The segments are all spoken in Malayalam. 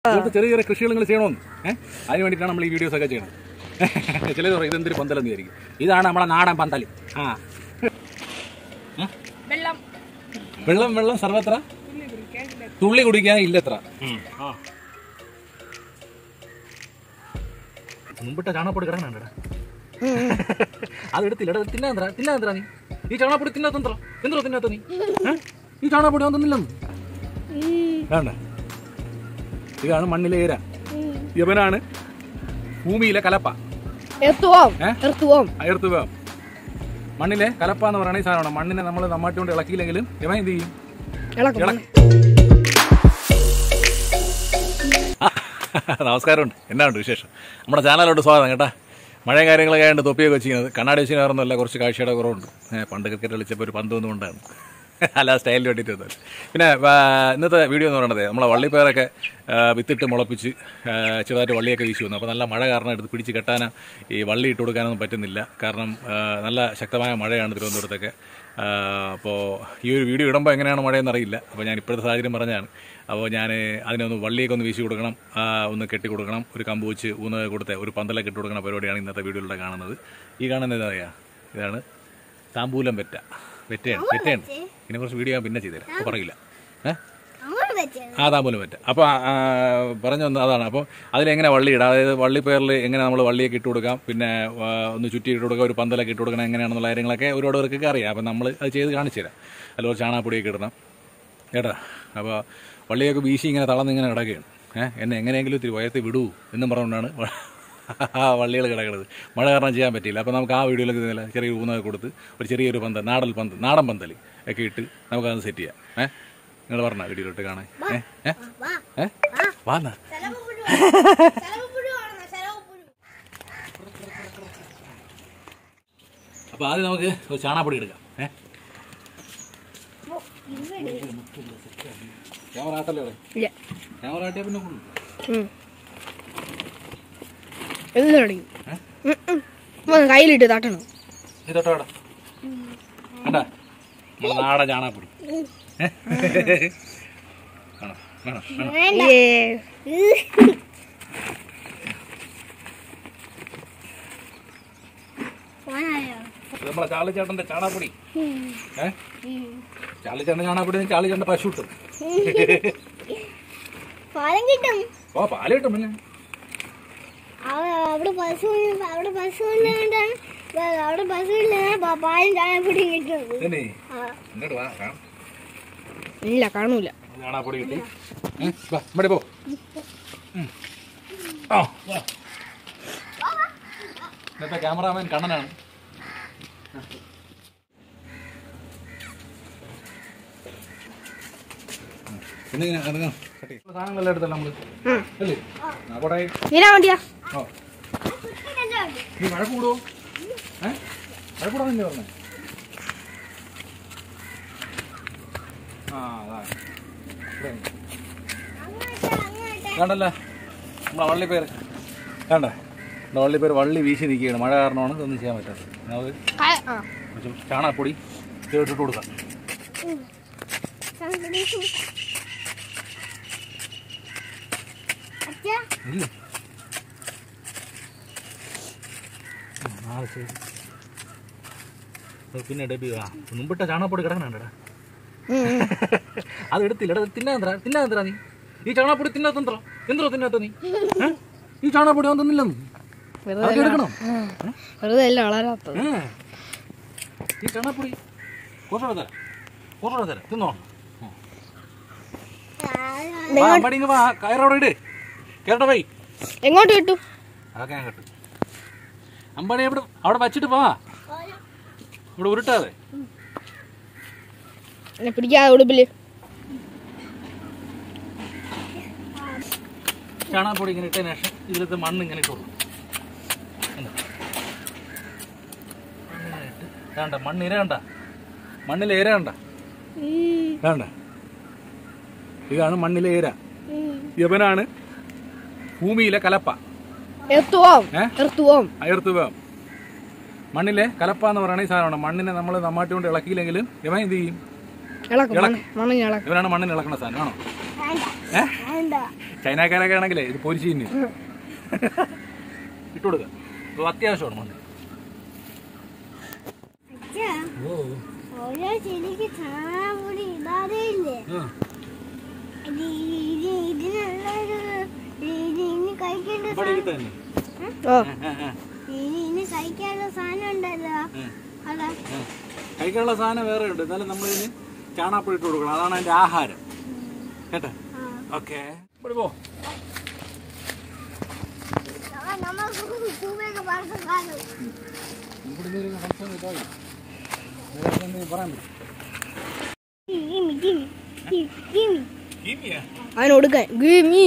ഇതുപോലത്തെ ചെറിയ ചെറിയ കൃഷികൾ നിങ്ങൾ ചെയ്യണമെന്ന് ഏഹ് അതിന് വേണ്ടിയിട്ടാണ് നമ്മൾ ഈ വീഡിയോസ് ഒക്കെ ചെയ്യുന്നത് ചിലർ പറയും ഇതെന്തൊരു പന്തലെന്ന് വിചാരിക്കും ഇതാണ് നമ്മളെ നാടൻ പന്തൽ ആ വെള്ളം വെള്ളം വെള്ളം സർവത്ര തുള്ളി കുടിക്കാൻ ഇല്ലത്ര ആ മുമ്പിട്ട ചാണകപ്പൊടി കിടക്കണ അത് എടുത്തില്ല എടാ, തിന്നാന്തറ തിന്നാന്തറ നീ ഈ ചാണകപ്പൊടി തിന്നാത്തത്ര എന്തോ തിന്നാത്ത നീ ഏ? ഈ ചാണകപ്പൊടി ഒന്നും തിന്നില്ലെന്ന് വേണ്ട ഇതാണ് മണ്ണിലെ ഏര യവനാണ് ഭൂമിയിലെ കലപ്പ എർത്തുവോം ഏ? എർത്തുവോം അയർത്ത് വേം മണ്ണിലെ കലപ്പ എന്ന് പറയുന്ന ഈ സാധനമാണ് മണ്ണിനെ നമ്മൾ നമ്മാട്ടി കൊണ്ട് ഇളക്കിയില്ലെങ്കിലും ഇവൻ എന്ത് ചെയ്യും ഇളക്കും ഇള- നമസ്കാരമുണ്ട് എന്നാണ്ട് വിശേഷം നമ്മുടെ ചാനലോട്ട് സ്വാഗതം കേട്ടാ മഴയും കാര്യങ്ങളൊക്കെ ആയതുകൊണ്ട് തൊപ്പിയൊക്കെ വെച്ചിരിക്കുന്നത് കണ്ണാടി വെച്ച് കയറുന്നല്ല കുറച്ച് കാഴ്ചയുടെ കുറവുണ്ട് ഏ, പണ്ട് ക്രിക്കറ്റ് കളിച്ചപ്പോൾ ഒരു പന്ത് കൊണ്ടാണ് അല്ല സ്റ്റൈലിന് വേണ്ടിയിട്ട് വന്നത് പിന്നെ ആ, ഇന്നത്തെ വീഡിയോ എന്ന് പറയുന്നത് നമ്മളെ വള്ളിപ്പയറൊക്കെ ആ, വിത്തിട്ട് മുളപ്പിച്ച് ആ, ചെറുതായിട്ട് വള്ളിയൊക്കെ വീശി വന്നു അപ്പോൾ നല്ല മഴ കാരണം എടുത്ത് പിടിച്ച് കെട്ടാൻ ഈ വള്ളി ഇട്ട് കൊടുക്കാനൊന്നും പറ്റുന്നില്ല കാരണം ആ, നല്ല ശക്തമായ മഴയാണ് തിരുവനന്തപുരത്തൊക്കെ അപ്പോൾ ഈ ഒരു വീഡിയോ ഇടുമ്പോൾ എങ്ങനെയാണ് മഴയെന്ന് അറിയില്ല അപ്പോൾ ഞാൻ ഇപ്പോഴത്തെ സാഹചര്യം പറഞ്ഞാണ് അപ്പോൾ ഞാൻ അതിനൊന്ന് വള്ളിയൊക്കെ ഒന്ന് വീശി കൊടുക്കണം ആ, ഒന്ന് കെട്ടി കൊടുക്കണം ഒരു കമ്പ് വെച്ച് ഊന്ന് കൊടുത്ത് ഒരു പന്തലൊക്കെ ഇട്ട് കൊടുക്കുന്ന പരിപാടിയാണ് ഇന്നത്തെ വീഡിയോയിലൂടെ കാണുന്നത് ഈ കാണുന്നത് എന്താ പറയുക ഇതാണ് താമ്പൂലം വെറ്റ വെറ്റയാണ് വെറ്റയാണ് ഇതിനെക്കുറിച്ച് വീഡിയോ ഞാൻ പിന്നെ ചെയ്തുതരാം അപ്പോൾ പറയില്ല ഏഹ് ആ താമ്പൂലം പറ്റ അപ്പോൾ പറഞ്ഞു വന്നത് അതാണ് അപ്പോൾ അതിലെങ്ങനെ വള്ളി ഇടാം അതായത് വള്ളിപ്പയറിൽ എങ്ങനെ നമ്മൾ വള്ളിയൊക്കെ ഇട്ട് കൊടുക്കാം പിന്നെ ആ, ഒന്ന് ചുറ്റി ഇട്ട് കൊടുക്കാം ഒരു പന്തലൊക്കെ ഇട്ട് കൊടുക്കണം എങ്ങനെയാണെന്നുള്ള കാര്യങ്ങളൊക്കെ ഒരുപാട് പേർക്കൊക്കെ അറിയാം അപ്പോൾ നമ്മൾ അത് ചെയ്ത് കാണിച്ചു തരാം അതിൽ കുറച്ച് ചാണകപ്പൊടിയൊക്കെ ഇടണം കേട്ടാ അപ്പോൾ വള്ളിയൊക്കെ വീശി ഇങ്ങനെ തളർന്ന് ഇങ്ങനെ കിടക്കുകയാണ് ഏഹ് എന്നെ എങ്ങനെയെങ്കിലും ഇത്തിരി ഉയർത്തി വിടൂ എന്നും പറഞ്ഞുകൊണ്ടാണ് വ- ആ വള്ളികൾ കിടക്കുന്നത് മഴ കാരണം ചെയ്യാൻ പറ്റിയില്ല അപ്പോൾ നമുക്ക് ആ വീഡിയോയിലൊക്കെ ഇതുപോലെ ചെറിയ ഊന്നൊക്കെ കൊടുത്ത് ഒരു ചെറിയൊരു പന്തൽ നാടൻ പന്ത് നാടൻ പന്തൽ ഒക്കെ ഇട്ട് നമുക്കത് സെറ്റ് ചെയ്യാം ഏഹ് നിങ്ങൾ പറഞ്ഞ വീഡിയോയിലോട്ട് കാണാൻ ഏഹ് ഏഹ് ഏഹ് വാന്നാ അപ്പോൾ ആദ്യം നമുക്ക് ഒരു ചാണകപ്പൊടി എടുക്കാം ഏഹ് ക്യാമറ ആട്ടല്ലേ ഇവിടെ ഇല്ല ക്യാമറ ആട്ടിയാൽ പിന്നെ കൊള്ളു ഉം. എല്ലാം തുടങ്ങി ഉം, ഉം. ഉം, കയ്യിലിട്ട് തട്ടണം നീ തൊട്ടോ ഇവിടെ കണ്ട നമ്മളെ നാടൻ ചാണകപ്പൊടി ഏഹ്? വേണം വേണം വേണം ഏ. ഇത് നമ്മളെ ചാളിച്ചേട്ടന്റെ ചാണകപ്പൊടി ഏഹ് ചാളിച്ചേട്ടന്റെ ചാണകപ്പൊടി ചാളിച്ചേട്ടന്റെ പശു ഇട്ടു പാലം കിട്ടും ഓ പാല് കിട്ടും പിന്നെ അവ- അവിടെ പശു അവിടെ പശു ഉള്ളതുകൊണ്ടാണ് വ- അവിടെ പശു ഇല്ലാതെ പാലും ചായപ്പൊടിയും കിട്ടുന്നത് തന്നെ ആ. ഇങ്ങോട്ട് വാ കാണാം ഇല്ല കാണൂല ചാണകപ്പൊടി കിട്ടി ഉം, വാ ഇവിടെ പോ ഉം. ആ വാ ഇന്നത്തെ ക്യാമറാമാൻ കണ്ണനാണ് പിന്നെ ഇങ്ങനെ ഇറങ്ങാം. കട്ട് ചെയ്യ്. സാധനങ്ങളെല്ലാം എടുത്തല്ലോ നമ്മള് ഉം. അല്ലേ ആ, പോട്ടെ നീരാ വണ്ടിയാ ഓ നീ മഴ കൂടുവോ ഏ മഴ കൂടാന്നല്ലേ പറഞ്ഞേ ആ അതാ ഇവിടെ ഉണ്ട്. കണ്ടല്ല നമ്മളെ വള്ളിപ്പേര് കണ്ട നമ്മുടെ വള്ളിപ്പേര് വള്ളി വീശി നിൽക്കുകയാണ് മഴ കാരണമാണ് ഇതൊന്നും ചെയ്യാൻ പറ്റാത്തത് നമുക്ക് ആ കുറച്ച് ചാണകപ്പൊടി ചേർത്തിട്ട് കൊടുക്കാം അച്ഛാ ഇല്ല ഉം, ആ ശരി അത് പിന്നെ ഡബി ആ മുമ്പിട്ട ചാണകപ്പൊടി കിടക്കണണ്ടാ ഉം, ഉം. അത് എടുത്തില്ല എടാ തിന്നാന്തറ തിന്നാന്തറ നീ ഈ ചാണകപ്പൊടി തിന്നാത്തന്ത്രോ എന്തോ തിന്നാത്ത നീ ഏ? ഈ ചാണകപ്പൊടി അവൻ തിന്നില്ലെന്ന് വെറുതെ അതൊക്കെ എടുക്കണം ഉം. വെറുതെ അല്ല വളരാത്തത് ഏ. ഈ ചാണകപ്പൊടി കുറച്ചുകൂടെ തരാം കുറച്ചുകൂടെ തരാം തിന്നോ വാ, അമ്പാടി ഇങ്ങ് വാ കയറവിടെ ഇട് കേട്ടോ പോയി എങ്ങോട്ട് കിട്ടു അതൊക്കെ ഞാൻ കേട്ടു അമ്പാടി അവിടെ അവിടെ വച്ചിട്ട് പോവാ ഇവിടെ ഉരുട്ടാതെ എന്നെ പിടിക്കാതെ ഉടുപ്പില് ചാണകപ്പൊടി ഇങ്ങനെ ഇട്ടതിന് ശേഷം ഇതിലത്തെ മണ്ണ് ഇങ്ങനെ ഇട്ടു കൊടുക്കും കണ്ടോ? മണ്ണിങ്ങനെ ഇട്ട് വേണ്ട മണ്ണ് ഇര കണ്ട മണ്ണിലെ ഇര കണ്ട വേണ്ട ഇതാണ് മണ്ണിലെ ഇര യവനാണ് ഭൂമിയിലെ കലപ്പ എർത്തുവോം ഏ? എർത്തുവോം അയർത്ത് വേം മണ്ണിലെ കലപ്പ എന്ന് പറയുന്ന ഈ സാധനമാണ് മണ്ണിനെ നമ്മൾ നമ്മാട്ടി കൊണ്ട് ഇളക്കിയില്ലെങ്കിലും ഇവൻ എന്ത് ചെയ്യും ഇളക്കും മണ്ണ് മണ്ണിന് ഇളക്കും ഇവനാണ് മണ്ണിന് ഇളക്കുന്ന സാധനം ആണോ വേണ്ട ഏ വേണ്ട ചൈനക്കാരൊക്കെ ആണെങ്കിലേ ഇത് പൊരിച്ച് തിന്നു ഇട്ട് കൊടുക്കുക അപ്പോൾ അത്യാവശ്യമാണ് മണ്ണ് അച്ഛാ ഓരോ ചെടിക്ക് ചാണകപ്പൊടി ഇടാതെ ഇല്ലേ ഇത് ഇത് ഇതിനുള്ളൊരു ഇത് ഇനി കഴിക്കേണ്ട സാധനം തന്നെ ഓ ഇനി ഇനി കഴിക്കാനുള്ള സാധനം ഉണ്ടല്ലോ അതാ കഴിക്കാനുള്ള സാധനം വേറെ ഉണ്ട് എന്നാലും നമ്മളിതിന് ചാണാപ്പൊടി ഇട്ട് കൊടുക്കണം അതാണ് അതിന്റെ ആഹാരം കേട്ടോ ആ. ഓക്കെ ഇവിടെ പോ ആ, നമുക്ക് പൂവൊക്കെ പറിച്ച് കാണും ഗിമി ഗിമി ഗിമി ഗിമി അവന് കൊടുക്കാൻ ഗീമി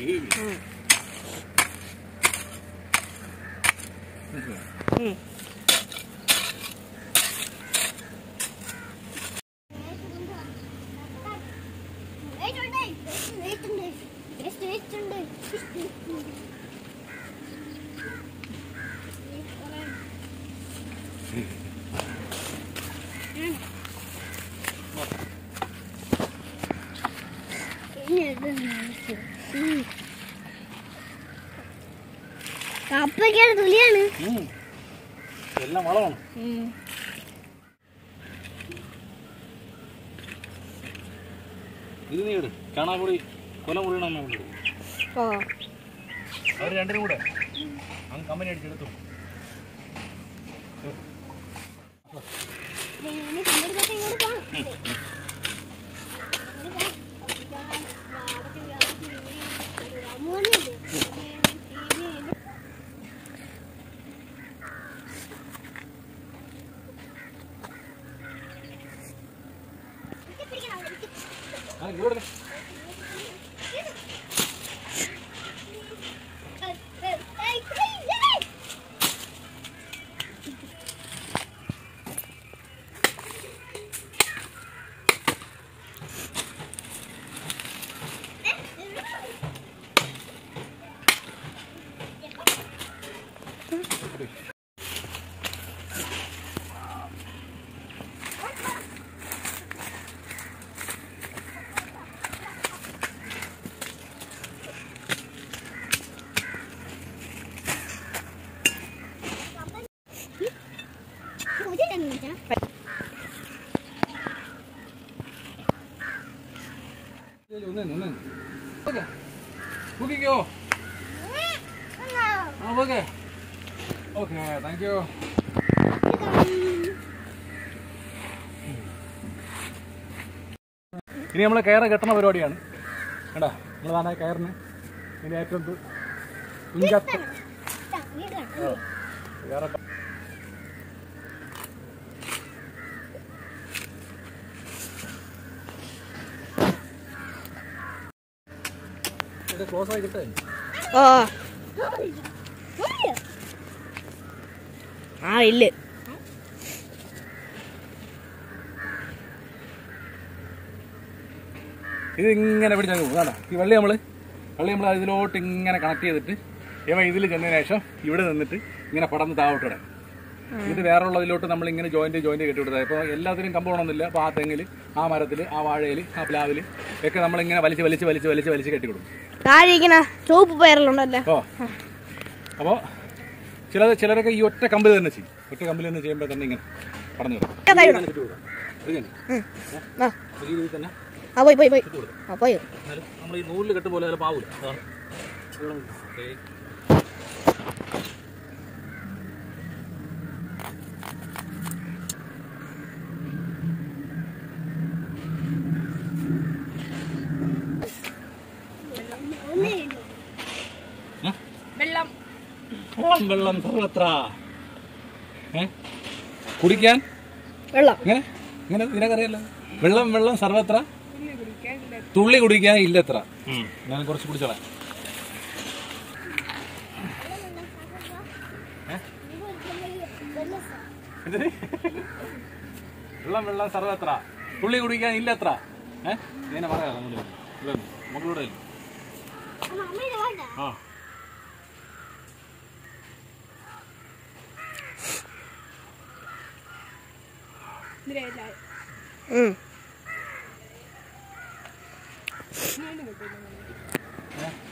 കപ്പയ്ക്കാണ് തുലിയാണ് എല്ലാം വളമാണ് ഇത് നീ ഇട് ചാണാപ്പൊടി കൊല മുറിയണം ഓ അവർ രണ്ടിനും കൂടെ അങ്ങ് കമ്പനി അടിച്ചെടുത്തു ഇനി കമ്പനിക്കൊക്കെ ഇങ്ങോട്ട് പോണം ആ ഇവിടെ ഒന്നേ ഒന്നേ ഓക്കെ കുക്കിക്കോ ആ ഓക്കെ ഓക്കെ താങ്ക് യു ഇനി നമ്മൾ കയറ് കെട്ടണ പരിപാടിയാണ് കേട്ടാ നമ്മൾ താനെ കയറിന് ഇതിൻ്റെ ഏറ്റവും തു- തുഞ്ചത്ത് വേറെ ക്ലോസ് ആയി കിട്ടേ ഓ ആ ഇല്ല ഇത് ഇങ്ങനെ പിടിച്ചാൽ പോകും അതാ ഈ വള്ളി നമ്മൾ വള്ളി നമ്മൾ ഇതിലോട്ട് ഇങ്ങനെ കണക്ട് ചെയ്തിട്ട് ഇവ ഇതിൽ ചെന്നതിന് ശേഷം ഇവിടെ നിന്നിട്ട് ഇങ്ങനെ പടന്ന് താവോട്ട് ഇടാം ഇത് വേറെ ഉള്ളതിലോട്ട് നമ്മൾ ഇങ്ങനെ ജോയിന്റ് ജോയിന്റ് കെട്ടി കൊടുത്താൽ ഇപ്പോൾ എല്ലാത്തിനും കമ്പോണമെന്നില്ല അപ്പോൾ ആ തെങ്ങിൽ ആ മരത്തിൽ ആ വാഴയിൽ ആ പ്ലാവിൽ ഒക്കെ നമ്മളിങ്ങനെ വലിച്ച് വലിച്ച് വലിച്ച് വലിച്ച് വലിച്ച് കെട്ടി കൊടുക്കും താഴെ ഇരിക്കണ ചുവപ്പ് പയറിലുണ്ടല്ലോ ഓ അപ്പോൾ ചില ചിലരൊക്കെ ഈ ഒറ്റ കമ്പിൽ തന്നെ ചെയ്യും ഒറ്റ കമ്പിൽ തന്നെ ചെയ്യുമ്പോൾ തന്നെ ഇങ്ങനെ പടന്നു കിടക്കും ഇതാ ഇങ്ങനെ കെട്ടി കൊടുക്കാം. ഇത് തന്നെ. ആ ഈ രീതിയിൽ തന്നെ ആ പോയി പോയി പോയി ആ പോയി എന്നാലും നമ്മൾ ഈ നൂലിൽ കെട്ട് പോലെ ചിലപ്പോൾ ആവൂല അതാണ് ഇവിടെ നിന്ന്. ഓക്കേ. വെള്ളം വെള്ളം വെള്ളം സർവത്ര ഏ കുടിക്കാൻ വെള്ളം ഇങ്ങനെ ഇങ്ങനെ നിനക്കറിയാലോ വെള്ളം വെള്ളം സർവത്ര തുള്ളി കുടിക്കാൻ ഇല്ലത്ര ഞാൻ കുറച്ച് കുടിച്ചോളാം എന്തിന്? വെള്ളം വെള്ളം സർവത്ര തുള്ളി കുടിക്കാൻ ഇല്ലത്ര ഏഹ് ഇങ്ങനെ പറയാം നമ്മൾ മക്കളോട് ആ ഉം ഏ?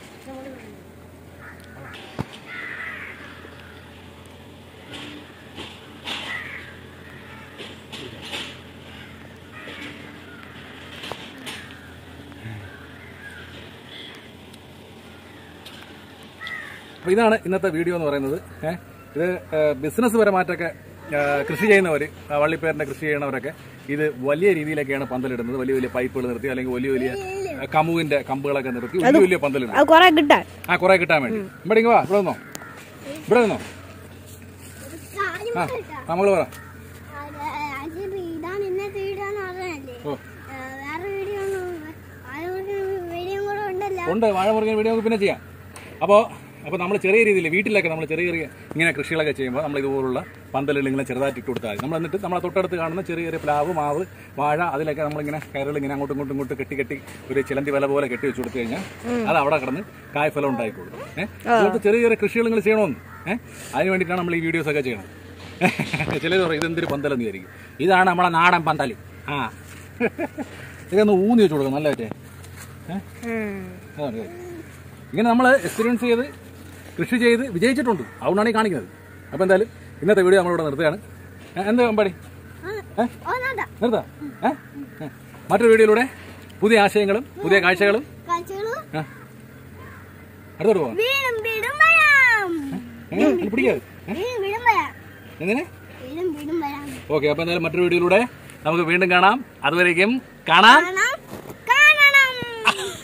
അപ്പോൾ ഇതാണ് ഇന്നത്തെ വീഡിയോ എന്ന് പറയുന്നത് ഏഹ് ഇത് ബിസിനസ് പരമായിട്ടൊക്കെ ആ, കൃഷി ചെയ്യുന്നവർ വള്ളിപ്പേരിൻ്റെ കൃഷി ചെയ്യുന്നവരൊക്കെ ഇത് വലിയ രീതിയിലൊക്കെയാണ് പന്തലിടുന്നത് വലിയ വലിയ പൈപ്പുകൾ നിർത്തി അല്ലെങ്കിൽ വലിയ വലിയ ആ, കമുവിന്റെ കമ്പുകളൊക്കെ നിർത്തി വലിയ വലിയ പന്തലിടും അത് കുറെ കിട്ടാൻ ആ കുറെ കിട്ടാൻ വേണ്ടി ഇവിടെ ഇങ്ങ് വാ ഇവിടെ നിന്നോ ഇവിടെ നിന്നോ കാര്യം ആ പറയട്ടാ. നമ്മൾ പറ അത് അജിബ് ഇതാണ് ഇന്നത്തെ വീഡിയോ എന്ന് പറഞ്ഞല്ലേ ഓ വേറെ വീഡിയോ ഒന്നും ആരോഗ്യ വീഡിയോ കൂടെ ഉണ്ടല്ലോ ഉണ്ട് വാഴ മുറിക്കുന്ന വീഡിയോ നമുക്ക് പിന്നെ ചെയ്യാം അപ്പോൾ അപ്പോൾ നമ്മൾ ചെറിയ രീതിയിൽ വീട്ടിലൊക്കെ നമ്മൾ ചെറിയ ചെറിയ ഇങ്ങനെ കൃഷികളൊക്കെ ചെയ്യുമ്പോൾ നമ്മൾ ഇതുപോലുള്ള പന്തലുകൾ ഇങ്ങനെ ചെറുതായിട്ട് ഇട്ട് കൊടുത്താൽ മതി നമ്മൾ എന്നിട്ട് നമ്മളെ തൊട്ടടുത്ത് കാണുന്ന ചെറിയ ചെറിയ പ്ലാവ് മാവ് വാഴ അതിലൊക്കെ നമ്മളിങ്ങനെ കയറുകൾ ഇങ്ങനെ അങ്ങോട്ടും ഇങ്ങോട്ടും ഇങ്ങോട്ട് കെട്ടി കെട്ടി ഒരു ചിലന്തി വല പോലെ കെട്ടി വെച്ച് കൊടുത്തു കഴിഞ്ഞാൽ അത് അവിടെ കിടന്ന് കായ്ഫലം ഉണ്ടായിക്കോളും ഏഹ് അതുപോലത്തെ ചെറിയ ചെറിയ കൃഷികൾ നിങ്ങൾ ചെയ്യണമെന്ന് ഏഹ് അതിന് വേണ്ടിയിട്ടാണ് നമ്മൾ ഈ വീഡിയോസ് ഒക്കെ ചെയ്യണത് ചിലർ പറയും ഇതെന്തൊരു പന്തലെന്ന് വിചാരിക്കും ഇതാണ് നമ്മളെ നാടൻ പന്തൽ ആ ഇതൊന്ന് ഊന്നി വെച്ച് കൊടുക്കണം നല്ല പറ്റേ ഏഹ് അതാണ് കാര്യം. ഇങ്ങനെ നമ്മൾ എക്സ്പീരിയൻസ് ചെയ്ത് കൃഷി ചെയ്ത് വിജയിച്ചിട്ടുണ്ട് അതുകൊണ്ടാണ് ഈ കാണിക്കുന്നത് അപ്പോൾ എന്തായാലും ഇന്നത്തെ വീഡിയോ നമ്മളിവിടെ നിർത്തുകയാണ് ഏ, എന്ത് അമ്പാടി ഏ ഒന്നാ നിർത്താം ഏ ഏ. മറ്റൊരു വീഡിയോയിലൂടെ പുതിയ ആശയങ്ങളും പുതിയ കാഴ്ചകളും കാഴ്ചകളും ആ. അടുത്തോട്ട് പോകാം വീടും വീടും വരാം എങ്ങനെ ഇത് പിടിക്കാതെ വീടും വീടും വരാം എങ്ങനെ വീടും വീടും വരാം ഓക്കെ അപ്പോൾ എന്തായാലും മറ്റൊരു വീഡിയോയിലൂടെ നമുക്ക് വീണ്ടും കാണാം അതുവരേക്കും കാണാം കാണാം കാണണം